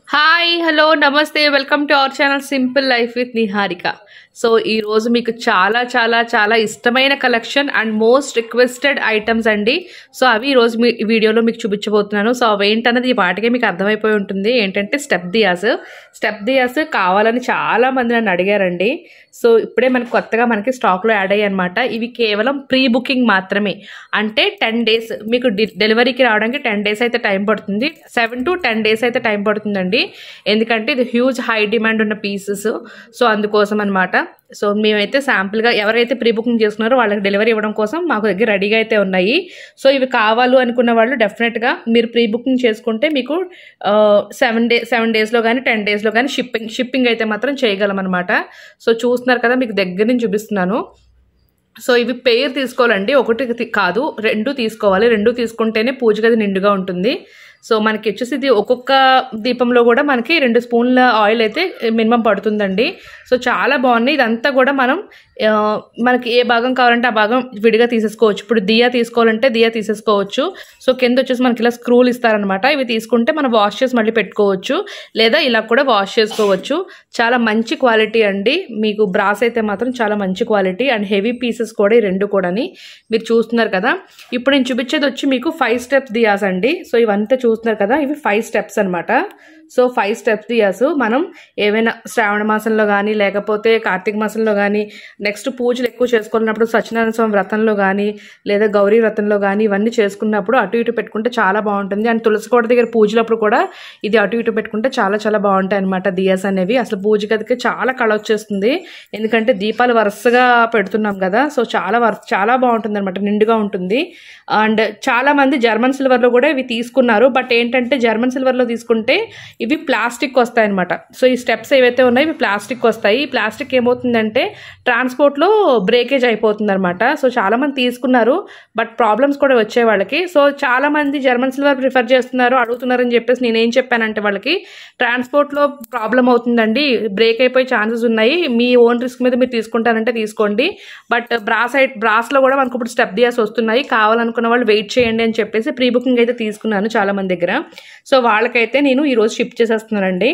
hi hello నమస్తే welcome to our channel simple life with Niharika so ఈ రోజు మీకు చాలా చాలా చాలా ఇష్టమైన collection and most requested items అండి సో అవి ఈ రోజు మీ ఈ వీడియోలో మీకు చూపించబోతున్నాను సో అవి ఏంటన్నది ఈ పాటికే మీకు అర్థమైపోయి ఉంటుంది ఏంటంటే స్టెప్ దియాస్ స్టెప్ దియాస్ కావాలని చాలా మంది నన్ను అడిగారండి సో ఇప్పుడే మనకి కొత్తగా మనకి స్టాక్లో యాడ్ అయ్యాయి అనమాట ఇవి కేవలం ప్రీ బుకింగ్ మాత్రమే అంటే టెన్ డేస్ మీకు డి- డెలివరీకి రావడానికి టెన్ డేస్ అయితే టైం పడుతుంది సెవెన్ టు టెన్ డేస్ అయితే టైం పడుతుందండి ఎందుకంటే ఇది హ్యూజ్ హై డిమాండ్ ఉన్న పీసెస్ సో అందుకోసం అనమాట సో మేమైతే శాంపుల్గా ఎవరైతే ప్రీ బుకింగ్ చేసుకున్నారో వాళ్ళకి డెలివరీ ఇవ్వడం కోసం మాకు దగ్గర రెడీగా అయితే ఉన్నాయి సో ఇవి కావాలి అనుకున్న వాళ్ళు డెఫినెట్గా మీరు ప్రీ బుకింగ్ చేసుకుంటే మీకు సెవెన్ డే సెవెన్ డేస్లో కానీ టెన్ డేస్లో కానీ షిప్పింగ్ షిప్పింగ్ అయితే మాత్రం చేయగలం అనమాట సో చూస్తున్నారు కదా మీకు దగ్గర నుంచి చూపిస్తున్నాను సో ఇవి పేరు తీసుకోవాలండి ఒకటి తి- కాదు రెండు తీసుకోవాలి రెండు తీసుకుంటేనే పూజ గది నిండుగా ఉంటుంది సో మనకి వచ్చేసి ఇది ఒక్కొక్క దీపంలో కూడా మనకి రెండు స్పూన్ల ఆయిల్ అయితే మినిమం పడుతుందండి సో చాలా బాగున్నాయి ఇదంతా కూడా మనం ఆ, మనకి ఏ భాగం కావాలంటే ఆ భాగం విడిగా తీసేసుకోవచ్చు ఇప్పుడు దియా తీసుకోవాలంటే దియా తీసేసుకోవచ్చు సో కింద వచ్చేసి మనకి ఇలా స్క్రూలు ఇస్తారనమాట ఇవి తీసుకుంటే మనం వాష్ చేసి మళ్ళీ పెట్టుకోవచ్చు లేదా ఇలా కూడా వాష్ చేసుకోవచ్చు చాలా మంచి క్వాలిటీ అండి మీకు బ్రాస్ అయితే మాత్రం చాలా మంచి క్వాలిటీ అండ్ హెవీ పీసెస్ కూడా ఈ రెండు కూడాని మీరు చూస్తున్నారు కదా ఇప్పుడు నేను చూపించేది వచ్చి మీకు ఫైవ్ స్టెప్స్ దియాస్ అండి సో ఇవంతా చూస్తున్నారు కదా ఇవి ఫైవ్ స్టెప్స్ అన్నమాట సో ఫైవ్ స్టెప్స్ దియాస్ మనం ఏవైనా శ్రావణ మాసంలో కానీ లేకపోతే కార్తీక మాసంలో కానీ నెక్స్ట్ పూజలు ఎక్కువ చేసుకున్నప్పుడు సత్యనారాయణ స్వామి వ్రతంలో కానీ లేదా గౌరీ వ్రతంలో కానీ ఇవన్నీ చేసుకున్నప్పుడు అటు ఇటు పెట్టుకుంటే చాలా బాగుంటుంది అండ్ తులసి కోట దగ్గర పూజలప్పుడు కూడా ఇది అటు ఇటు పెట్టుకుంటే చాలా చాలా బాగుంటాయి అనమాట దియాస్ అనేవి అసలు పూజ గదికి చాలా కళ వచ్చేస్తుంది ఎందుకంటే దీపాలు వరుసగా పెడుతున్నాం కదా సో చాలా వరుస చాలా బాగుంటుంది అనమాట నిండుగా ఉంటుంది అండ్ చాలా మంది జర్మన్ సిల్వర్లో కూడా ఇవి తీసుకున్నారు బట్ ఏంటంటే జర్మన్ సిల్వర్లో తీసుకుంటే ఇవి ప్లాస్టిక్ వస్తాయి అనమాట సో ఈ స్టెప్స్ ఏవైతే ఉన్నాయో ఇవి ప్లాస్టిక్ వస్తాయి ఈ ప్లాస్టిక్ ఏమవుతుందంటే ట్రాన్స్పోర్ట్లో బ్రేకేజ్ అయిపోతుంది అనమాట సో చాలా మంది తీసుకున్నారు బట్ ప్రాబ్లమ్స్ కూడా వచ్చే వాళ్ళకి సో చాలా మంది జర్మన్ సిల్వర్ ప్రిఫర్ చేస్తున్నారు అడుగుతున్నారని చెప్పేసి నేనేం చెప్పానంటే వాళ్ళకి ట్రాన్స్పోర్ట్లో ప్రాబ్లం అవుతుందండి బ్రేక్ అయిపోయే ఛాన్సెస్ ఉన్నాయి మీ ఓన్ రిస్క్ మీద మీరు తీసుకుంటారంటే తీసుకోండి బట్ బ్రాస్ ఐ బ్రాస్లో కూడా మనకు ఇప్పుడు స్టెప్ దియాస్ వస్తున్నాయి కావాలనుకున్న వాళ్ళు వెయిట్ చేయండి అని చెప్పేసి ప్రీ బుకింగ్ అయితే తీసుకున్నాను చాలా మంది దగ్గర సో వాళ్ళకైతే నేను ఈరోజు షిప్ చేసేస్తున్నానండి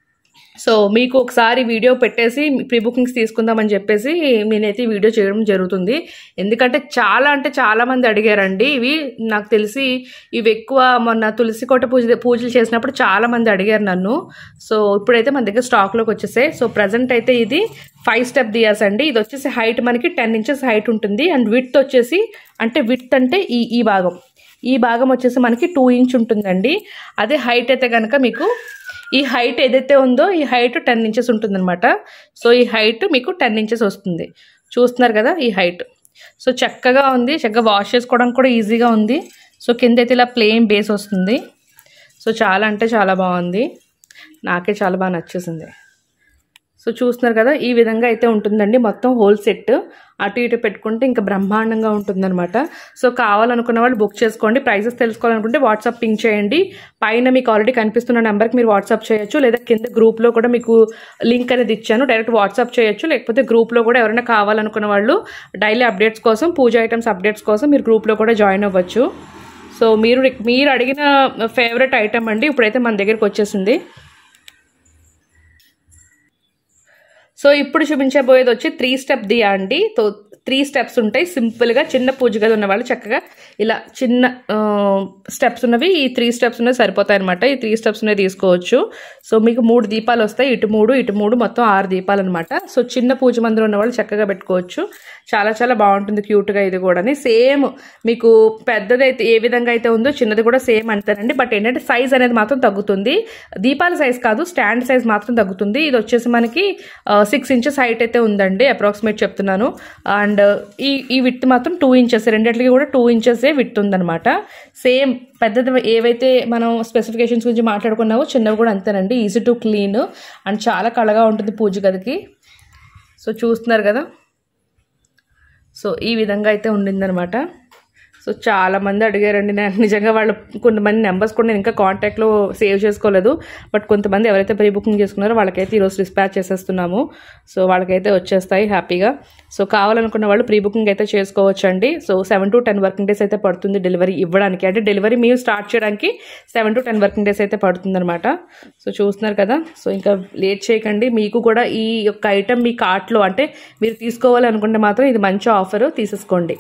సో మీకు ఒకసారి వీడియో పెట్టేసి ప్రీ బుకింగ్స్ తీసుకుందామని చెప్పేసి నేనైతే ఈ వీడియో చేయడం జరుగుతుంది ఎందుకంటే చాలా అంటే చాలా మంది అడిగారండి ఇవి నాకు తెలిసి ఇవి ఎక్కువ మొన్న తులసి కోట పూజ పూజలు చేసినప్పుడు చాలా మంది అడిగారు నన్ను సో ఇప్పుడైతే మన దగ్గర స్టాక్లోకి వచ్చేసాయి సో ప్రజెంట్ అయితే ఇది ఫైవ్ స్టెప్ దియాస్ అండి ఇది వచ్చేసి హైట్ మనకి టెన్ ఇంచెస్ హైట్ ఉంటుంది అండ్ విత్ వచ్చేసి అంటే విత్ అంటే ఈ ఈ భాగం ఈ భాగం వచ్చేసి మనకి టూ ఇంచ్ ఉంటుందండి అదే హైట్ అయితే కనుక మీకు ఈ హైట్ ఏదైతే ఉందో ఈ హైట్ టెన్ ఇంచెస్ ఉంటుందన్నమాట సో ఈ హైట్ మీకు టెన్ ఇంచెస్ వస్తుంది చూస్తున్నారు కదా ఈ హైట్ సో చక్కగా ఉంది చక్కగా వాష్ చేసుకోవడానికి కూడా ఈజీగా ఉంది సో కింద అయితే ఇలా ప్లెయిన్ బేస్ వస్తుంది సో చాలా అంటే చాలా బాగుంది నాకే చాలా బాగా నచ్చేసింది సో చూస్తున్నారు కదా ఈ విధంగా అయితే ఉంటుందండి మొత్తం హోల్ సెట్ అటు ఇటు పెట్టుకుంటే ఇంకా బ్రహ్మాండంగా ఉంటుందన్నమాట సో కావాలనుకున్న వాళ్ళు బుక్ చేసుకోండి ప్రైసెస్ తెలుసుకోవాలనుకుంటే వాట్సాప్ పింక్ చేయండి పైన మీకు ఆల్రెడీ కనిపిస్తున్న నెంబర్కి మీరు వాట్సాప్ చేయొచ్చు లేదా కింద గ్రూప్లో కూడా మీకు లింక్ అనేది ఇచ్చాను డైరెక్ట్ వాట్సాప్ చేయొచ్చు లేకపోతే గ్రూప్లో కూడా ఎవరైనా కావాలనుకున్న వాళ్ళు డైలీ అప్డేట్స్ కోసం పూజ ఐటమ్స్ అప్డేట్స్ కోసం మీరు గ్రూప్లో కూడా జాయిన్ అవ్వచ్చు సో మీరు మీరు అడిగిన ఫేవరెట్ ఐటమ్ అండి ఇప్పుడైతే మన దగ్గరికి వచ్చేసింది సో ఇప్పుడు చూపించబోయేది వచ్చి త్రీ స్టెప్ దియా అండి తో త్రీ స్టెప్స్ ఉంటాయి సింపుల్గా చిన్న పూజ గది ఉన్న వాళ్ళు చక్కగా ఇలా చిన్న స్టెప్స్ ఉన్నవి ఈ త్రీ స్టెప్స్ ఉన్నవి సరిపోతాయి అనమాట ఈ త్రీ స్టెప్స్ ఉన్నవి తీసుకోవచ్చు సో మీకు మూడు దీపాలు వస్తాయి ఇటు మూడు ఇటు మూడు మొత్తం ఆరు దీపాలు అనమాట సో చిన్న పూజ మందిరం ఉన్న వాళ్ళు చక్కగా పెట్టుకోవచ్చు చాలా చాలా బాగుంటుంది క్యూట్గా ఇది కూడా సేమ్ మీకు పెద్దదైతే ఏ విధంగా అయితే ఉందో చిన్నది కూడా సేమ్ అంతేనండి బట్ ఏంటంటే సైజ్ అనేది మాత్రం తగ్గుతుంది దీపాల సైజ్ కాదు స్టాండ్ సైజ్ మాత్రం తగ్గుతుంది ఇది వచ్చేసి మనకి సిక్స్ ఇంచెస్ హైట్ అయితే ఉందండి అప్రాక్సిమేట్ చెప్తున్నాను అండ్ ఈ ఈ విత్ మాత్రం టూ ఇంచెస్ రెండిట్లకి కూడా టూ ఇంచెసే విత్ ఉందన్నమాట సేమ్ పెద్దది ఏవైతే మనం స్పెసిఫికేషన్స్ గురించి మాట్లాడుకున్నామో చిన్నవి కూడా అంతేనండి ఈజీ టు క్లీన్ అండ్ చాలా కళగా ఉంటుంది పూజ గదికి సో చూస్తున్నారు కదా సో ఈ విధంగా అయితే ఉండిందనమాట సో చాలా మంది అడిగారండి నేను నిజంగా వాళ్ళు కొంతమంది నెంబర్స్ కూడా నేను ఇంకా కాంటాక్ట్లో సేవ్ చేసుకోలేదు బట్ కొంతమంది ఎవరైతే ప్రీ బుకింగ్ చేసుకున్నారో వాళ్ళకైతే ఈరోజు డిస్పాచ్ చేసేస్తున్నాము సో వాళ్ళకైతే వచ్చేస్తాయి హ్యాపీగా సో కావాలనుకున్న వాళ్ళు ప్రీ బుకింగ్ అయితే చేసుకోవచ్చు అండి so seven to ten working days అయితే పడుతుంది డెలివరీ ఇవ్వడానికి అంటే డెలివరీ మీరు స్టార్ట్ చేయడానికి seven to ten working days అయితే పడుతుంది అనమాట సో చూస్తున్నారు కదా సో ఇంకా లేట్ చేయకండి మీకు కూడా ఈ యొక్క ఐటెం మీ కార్ట్లో అంటే మీరు తీసుకోవాలి అనుకుంటే మాత్రం ఇది మంచి ఆఫర్ తీసేసుకోండి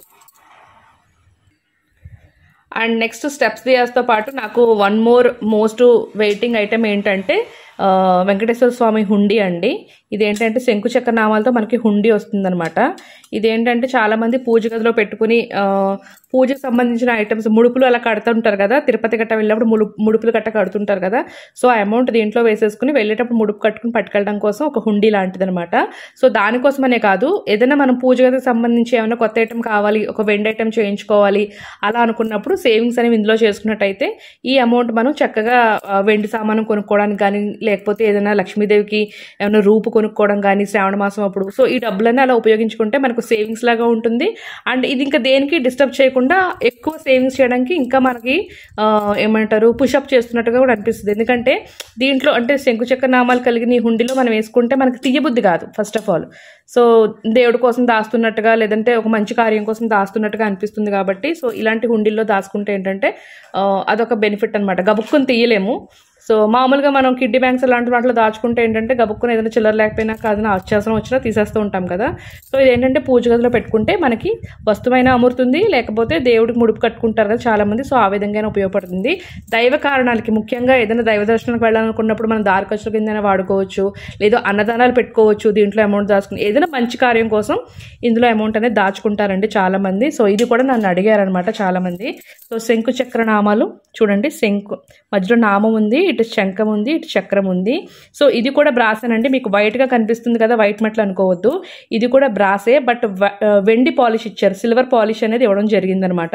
అండ్ నెక్స్ట్ స్టెప్స్ దియాస్తో పాటు నాకు one more most waiting item ఏంటంటే ఆ, వెంకటేశ్వర స్వామి హుండీ అండి ఇదేంటంటే శంకు చక్ర నామాలతో మనకి హుండీ వస్తుందన్నమాట ఇదేంటంటే చాలామంది పూజ గదిలో పెట్టుకుని ఆ, పూజకు సంబంధించిన ఐటమ్స్ ముడుపులు అలా కడుతుంటారు కదా తిరుపతి గట్ట వెళ్ళినప్పుడు ముడు ముడుపులు గట్ట కడుతుంటారు కదా సో ఆ అమౌంట్ దీంట్లో వేసేసుకుని వెళ్ళేటప్పుడు ముడుపు కట్టుకుని పట్టుకెళ్ళడం కోసం ఒక హుండీ లాంటిది అనమాట సో దానికోసమనే కాదు ఏదైనా మనం పూజ గదికి సంబంధించి ఏమైనా కొత్త ఐటమ్ కావాలి ఒక వెండి ఐటమ్ చేయించుకోవాలి అలా అనుకున్నప్పుడు సేవింగ్స్ అనేవి ఇందులో చేసుకున్నట్టయితే ఈ అమౌంట్ మనం చక్కగా ఆ, వెండి సామానం కొనుక్కోవడానికి కానీ లేకపోతే ఏదైనా లక్ష్మీదేవికి ఏమైనా రూపు కొనుక్కోవడం కానీ శ్రావణ మాసం అప్పుడు సో ఈ డబ్బులన్నీ అలా ఉపయోగించుకుంటే మనకు సేవింగ్స్ లాగా ఉంటుంది అండ్ ఇది ఇంకా దేనికి డిస్టర్బ్ చేయకుండా ఎక్కువ సేవింగ్స్ చేయడానికి ఇంకా మనకి ఆ, ఏమంటారు పుషప్ చేస్తున్నట్టుగా కూడా అనిపిస్తుంది ఎందుకంటే దీంట్లో అంటే శంకుచక్ర నామాలు కలిగిన ఈ హుండీలో మనం వేసుకుంటే మనకి తీయబుద్ధి కాదు ఫస్ట్ ఆఫ్ ఆల్ సో దేవుడి కోసం దాస్తున్నట్టుగా లేదంటే ఒక మంచి కార్యం కోసం దాస్తున్నట్టుగా అనిపిస్తుంది కాబట్టి సో ఇలాంటి హుండీల్లో దాచుకుంటే ఏంటంటే ఆ, అదొక బెనిఫిట్ అనమాట గబుక్కుని తీయలేము సో మామూలుగా మనం కిడ్డీ బ్యాంక్స్ అలాంటి వాటిలో దాచుకుంటే ఏంటంటే గబుక్కుని ఏదైనా చిల్లర లేకపోయినా కాదని అత్యవసరం వచ్చినా తీసేస్తూ ఉంటాం కదా సో ఇది ఏంటంటే పూజ గదిలో పెట్టుకుంటే మనకి వస్తువైనా అమరుతుంది లేకపోతే దేవుడికి ముడుపు కట్టుకుంటారు కదా చాలామంది సో ఆ విధంగానే ఉపయోగపడుతుంది దైవ కారణాలకి ముఖ్యంగా ఏదైనా దైవ దర్శనానికి వెళ్ళాలనుకున్నప్పుడు మనం దారి ఖర్చుల కిందనే వాడుకోవచ్చు లేదా అన్నదానాలు పెట్టుకోవచ్చు దీంట్లో అమౌంట్ దాచుకుని ఏదైనా మంచి కార్యం కోసం ఇందులో అమౌంట్ అనేది దాచుకుంటారండి చాలామంది సో ఇది కూడా నన్ను అడిగారనమాట చాలామంది సో శంకు చక్ర నామాలు చూడండి శంకు మధ్యలో నామం ఉంది ఇటు శంఖం ఉంది ఇటు చక్రం ఉంది సో ఇది కూడా బ్రాసేనండి మీకు వైట్గా కనిపిస్తుంది కదా వైట్ మెట్లు అనుకోవద్దు ఇది కూడా బ్రాసే బట్ వ- ఆ, వెండి పాలిష్ ఇచ్చారు సిల్వర్ పాలిష్ అనేది ఇవ్వడం జరిగిందనమాట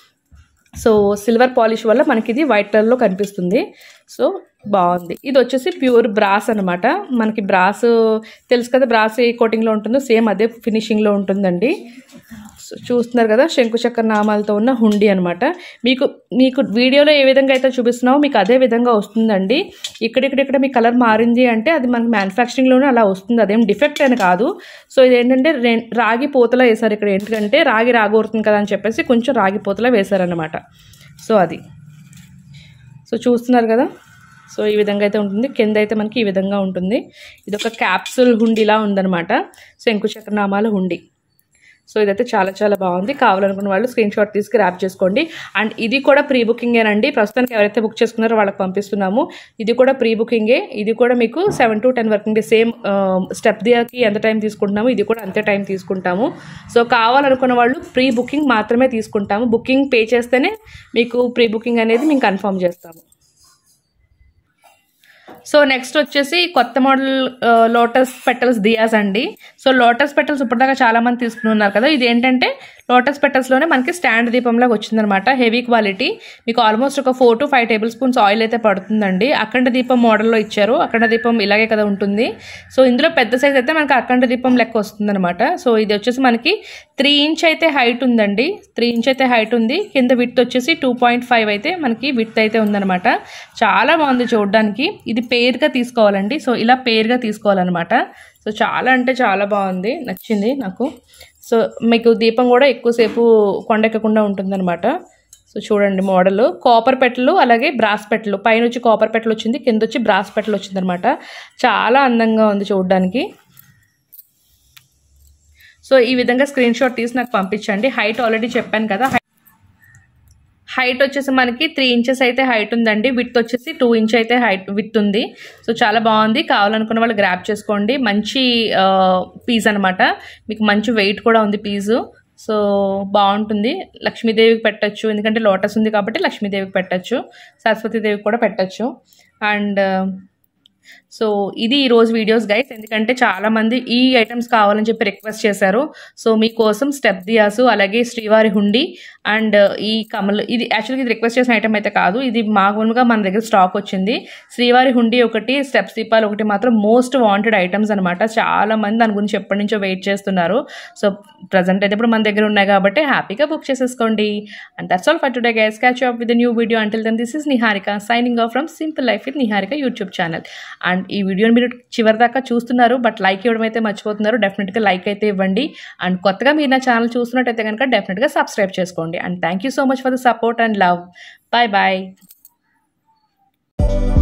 సో సిల్వర్ పాలిష్ వల్ల మనకి ఇది వైట్ కలర్లో కనిపిస్తుంది సో బాగుంది ఇది వచ్చేసి ప్యూర్ బ్రాస్ అనమాట మనకి బ్రాస్ తెలుసు కదా బ్రాస్ ఏ కోటింగ్లో ఉంటుందో సేమ్ అదే ఫినిషింగ్లో ఉంటుందండి సో చూస్తున్నారు కదా శంకుచక్ర నామాలతో ఉన్న హుండీ అనమాట మీకు మీకు వీడియోలో ఏ విధంగా అయితే చూపిస్తున్నామో మీకు అదే విధంగా వస్తుందండి ఇక్కడిక్కడిక్కడ మీ కలర్ మారింది అంటే అది మనకి మ్యానుఫ్యాక్చరింగ్లోనే అలా వస్తుంది అదేం డిఫెక్ట్ అని కాదు సో ఇది ఏంటంటే రెం- రాగి పూతల వేశారు ఇక్కడ ఏంటంటే రాగి రాగోరుతుంది కదా అని చెప్పేసి కొంచెం రాగి పూతల వేశారనమాట సో అది సో చూస్తున్నారు కదా సో ఈ విధంగా అయితే ఉంటుంది కింద అయితే మనకి ఈ విధంగా ఉంటుంది ఇది ఒక క్యాప్సూల్ హుండీలా ఉందన్నమాట శంకుచక్రనామాల హుండీ సో ఇదైతే చాలా చాలా బాగుంది కావాలనుకున్న వాళ్ళు స్క్రీన్ షాట్ తీసుకు ర్యాప్ చేసుకోండి అండ్ ఇది కూడా ప్రీ బుకింగేనండి ప్రస్తుతానికి ఎవరైతే బుక్ చేసుకున్నారో వాళ్ళకి పంపిస్తున్నాము ఇది కూడా ప్రీ బుకింగే ఇది కూడా మీకు seven to ten working day same step దియాకి ఎంత టైం తీసుకుంటున్నాము ఇది కూడా అంతే టైం తీసుకుంటాము సో కావాలనుకున్న వాళ్ళు ప్రీ బుకింగ్ మాత్రమే తీసుకుంటాము బుకింగ్ పే చేస్తేనే మీకు ప్రీ బుకింగ్ అనేది మేము కన్ఫర్మ్ చేస్తాము సో నెక్స్ట్ వచ్చేసి కొత్త మోడల్ లోటస్ పెటల్స్ దియాస్ అండి సో లోటస్ పెటల్స్ ఇప్పటిదాకా చాలా మంది తీసుకుని ఉన్నారు కదా ఇది ఏంటంటే లోటస్ పెటల్స్లోనే మనకి స్టాండ్ దీపంలాగా వచ్చిందనమాట హెవీ క్వాలిటీ మీకు ఆల్మోస్ట్ ఒక four to five tablespoons oil అయితే పడుతుందండి అఖండ దీపం మోడల్లో ఇచ్చారు అఖండ దీపం ఇలాగే కదా ఉంటుంది సో ఇందులో పెద్ద సైజ్ అయితే మనకి అఖండ దీపం లెక్క వస్తుందన్నమాట సో ఇది వచ్చేసి మనకి త్రీ ఇంచ్ అయితే హైట్ ఉందండి త్రీ ఇంచ్ అయితే హైట్ ఉంది కింద విత్ వచ్చేసి టూ పాయింట్ ఫైవ్ అయితే మనకి విత్ అయితే ఉందన్నమాట చాలా బాగుంది చూడడానికి ఇది పేరుగా తీసుకోవాలండి సో ఇలా పేరుగా తీసుకోవాలన్నమాట సో చాలా అంటే చాలా బాగుంది నచ్చింది నాకు సో మీకు దీపం కూడా ఎక్కువసేపు కొండెక్కకుండా ఉంటుందన్నమాట సో చూడండి మోడల్ కాపర్ పెట్టలు అలాగే బ్రాస్ పెట్టలు పైన వచ్చి కాపర్ పెట్టలు వచ్చింది కింద వచ్చి బ్రాస్ పెట్టలు వచ్చిందనమాట చాలా అందంగా ఉంది చూడడానికి సో ఈ విధంగా స్క్రీన్ షాట్ తీసి నాకు పంపించండి హైట్ ఆల్రెడీ చెప్పాను కదా హైట్ వచ్చేసి మనకి త్రీ ఇంచెస్ అయితే హైట్ ఉందండి విత్ వచ్చేసి టూ ఇంచ్ అయితే హైట్ విత్ ఉంది సో చాలా బాగుంది కావాలనుకున్న వాళ్ళు గ్రాప్ చేసుకోండి మంచి పీస్ అనమాట మీకు మంచి వెయిట్ కూడా ఉంది పీసు సో బాగుంటుంది లక్ష్మీదేవికి పెట్టచ్చు ఎందుకంటే లోటస్ ఉంది కాబట్టి లక్ష్మీదేవికి పెట్టచ్చు సరస్వతీదేవికి కూడా పెట్టచ్చు అండ్ సో ఇది ఈ రోజు వీడియోస్ గైస్ ఎందుకంటే చాలా మంది ఈ ఐటమ్స్ కావాలని చెప్పి రిక్వెస్ట్ చేశారు సో మీకోసం స్టెప్ దియాసు అలాగే శ్రీవారి హుండి అండ్ ఈ కమల్ ఇది యాక్చువల్గా ఇది రిక్వెస్ట్ చేసిన ఐటమ్ అయితే కాదు ఇది మామూలుగా మన దగ్గర స్టాక్ వచ్చింది శ్రీవారి హుండి ఒకటి స్టెప్స్ దీపాలు ఒకటి మాత్రం మోస్ట్ వాంటెడ్ ఐటమ్స్ అనమాట చాలా మంది దాని గురించి ఎప్పటి నుంచో వెయిట్ చేస్తున్నారు సో ప్రజెంట్ అయితే ఇప్పుడు మన దగ్గర ఉన్నాయి కాబట్టి హ్యాపీగా బుక్ చేసేసుకోండి and that's all for today guys catch up with new video until then this is Niharika signing off from simple life with Niharika YouTube channel and ఈ వీడియోని మీరు చివరి దాకా చూస్తున్నారు బట్ లైక్ ఇవ్వడం అయితే మర్చిపోతున్నారు డెఫినెట్గా లైక్ అయితే ఇవ్వండి అండ్ కొత్తగా మీరు నా ఛానల్ చూస్తున్నట్టయితే కనుక డెఫినెట్గా సబ్స్క్రైబ్ చేసుకోండి and thank you so much for the support and love bye bye